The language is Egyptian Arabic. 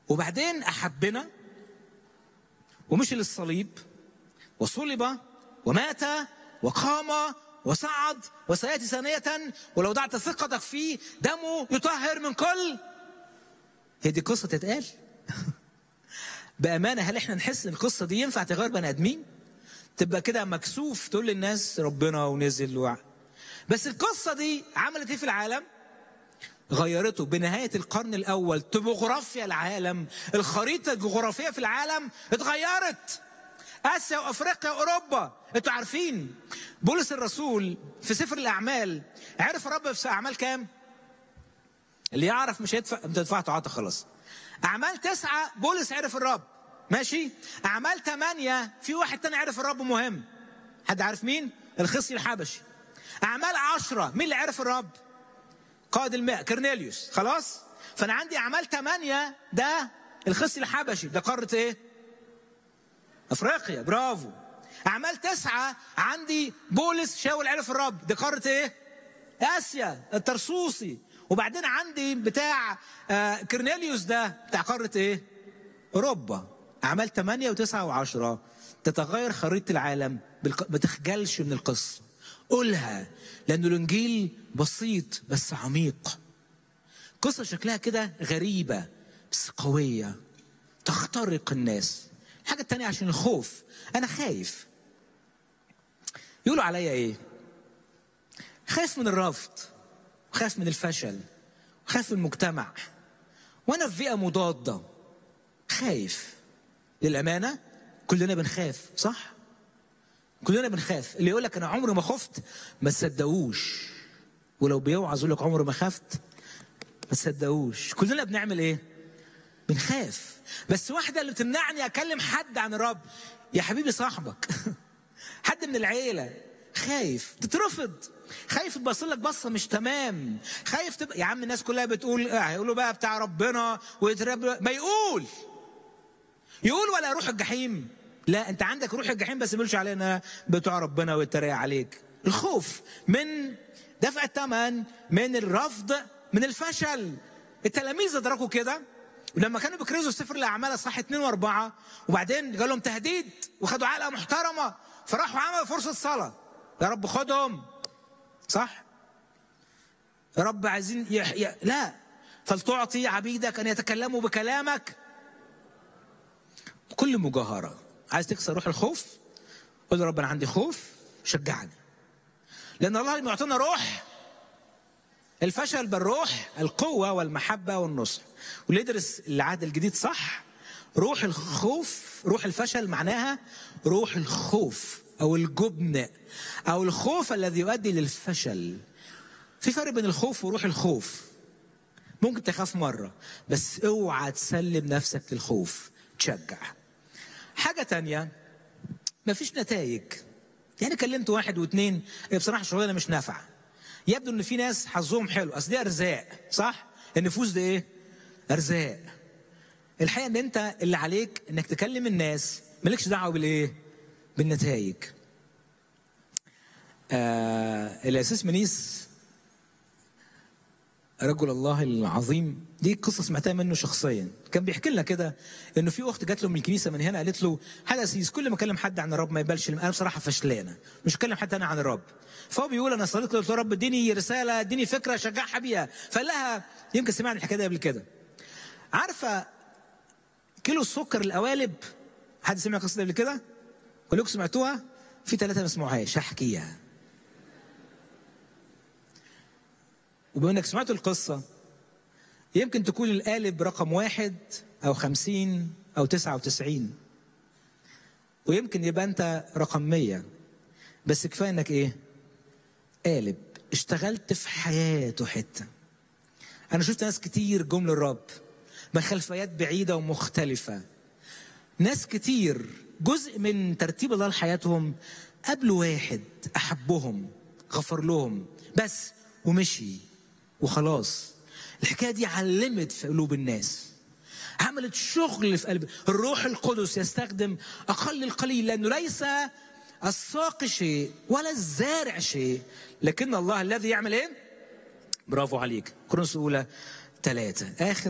وبعدين احبنا ومشي للصليب وصلب ومات وقام وصعد وسياتي ثانيه ولو ضعت ثقتك فيه دمه يطهر من كل هي دي قصه تتقال بامانه هل احنا نحس ان القصه دي ينفع تغير بني ادمين تبقى كده مكسوف تقول للناس ربنا ونزل وع... بس القصه دي عملت ايه في العالم غيرته بنهاية القرن الأول توبوغرافيا العالم الخريطة الجغرافية في العالم اتغيرت آسيا وأفريقيا وأوروبا انتوا عارفين بولس الرسول في سفر الأعمال عرف الرب في أعمال كام؟ اللي يعرف مش هيدفع انت دفعت عطا خلاص أعمال تسعة بولس عرف الرب ماشي أعمال ثمانية في واحد تاني عرف الرب مهم حد عارف مين؟ الخصي الحبشي أعمال عشرة مين اللي عرف الرب؟ قائد الماء كرنيليوس خلاص فانا عندي اعمال ثمانية ده الخصي الحبشي ده قاره ايه افريقيا برافو اعمال تسعة عندي بولس شاول عرف الرب ده قاره ايه اسيا الترسوسي وبعدين عندي بتاع آه كرنيليوس ده بتاع قاره ايه اوروبا اعمال 8 و9 و10 تتغير خريطه العالم بالق... ما تخجلش من القصه قولها لأنه الإنجيل بسيط بس عميق قصة شكلها كده غريبة بس قوية تخترق الناس الحاجة التانية عشان الخوف أنا خايف يقولوا عليا إيه خايف من الرفض وخايف من الفشل وخايف من المجتمع وأنا في بيئة مضادة خايف للأمانة كلنا بنخاف صح؟ كلنا بنخاف اللي يقول لك انا عمري ما خفت ما تصدقوش ولو بيوعظ يقول لك عمري ما خفت ما تصدقوش كلنا بنعمل ايه بنخاف بس واحدة اللي بتمنعني اكلم حد عن الرب يا حبيبي صاحبك حد من العيلة خايف تترفض خايف تبص لك بصه مش تمام خايف تبقى يا عم الناس كلها بتقول هيقولوا بقى بتاع ربنا ويترب ما يقول يقول ولا روح الجحيم لا انت عندك روح الجحيم بس ملش علينا بتوع ربنا ويتريق عليك الخوف من دفع الثمن من الرفض من الفشل التلاميذ ادركوا كده ولما كانوا بيكرزوا سفر الاعمال اصحاح اثنين واربعه وبعدين جالهم لهم تهديد وخدوا علقه محترمه فراحوا عملوا فرصه صلاه يا رب خدهم صح يا رب عايزين يح... ي... لا فلتعطي عبيدك ان يتكلموا بكلامك بكل مجاهره عايز تكسر روح الخوف قول رب انا عندي خوف شجعني لان الله لم يعطينا روح الفشل بالروح القوه والمحبه والنصح واللي يدرس العهد الجديد صح روح الخوف روح الفشل معناها روح الخوف او الجبن او الخوف الذي يؤدي للفشل في فرق بين الخوف وروح الخوف ممكن تخاف مره بس اوعى تسلم نفسك للخوف تشجع حاجة تانية مفيش نتائج يعني كلمت واحد واثنين بصراحة الشغلانة مش نافعة يبدو ان في ناس حظهم حلو اصل دي ارزاق صح النفوس دي ايه ارزاق الحقيقة ان انت اللي عليك انك تكلم الناس مالكش دعوة بالايه بالنتائج آه الاساس منيس رجل الله العظيم دي قصة سمعتها منه شخصيا كان بيحكي لنا كده انه في اخت جات له من الكنيسة من هنا قالت له حاجة سيس كل ما اكلم حد عن الرب ما يقبلش انا بصراحة فشلانة مش هكلم حد انا عن الرب فهو بيقول انا صليت له رب اديني رسالة اديني فكرة شجعها بيها فقال لها يمكن سمعنا الحكاية دي قبل كده عارفة كيلو السكر القوالب حد سمع القصة دي قبل كده؟ كلكم سمعتوها؟ في ثلاثة ما سمعوهاش هحكيها وبما انك سمعتوا القصة يمكن تكون القالب رقم واحد أو خمسين أو تسعة وتسعين ويمكن يبقى أنت رقم مية بس كفاية إنك إيه؟ قالب اشتغلت في حياته حتة أنا شفت ناس كتير جم للرب من خلفيات بعيدة ومختلفة ناس كتير جزء من ترتيب الله لحياتهم قابلوا واحد أحبهم غفر لهم بس ومشي وخلاص الحكايه دي علمت في قلوب الناس عملت شغل في قلب الروح القدس يستخدم اقل القليل لانه ليس الساقي شيء ولا الزارع شيء لكن الله الذي يعمل ايه برافو عليك كورنثوس اولى ثلاثة اخر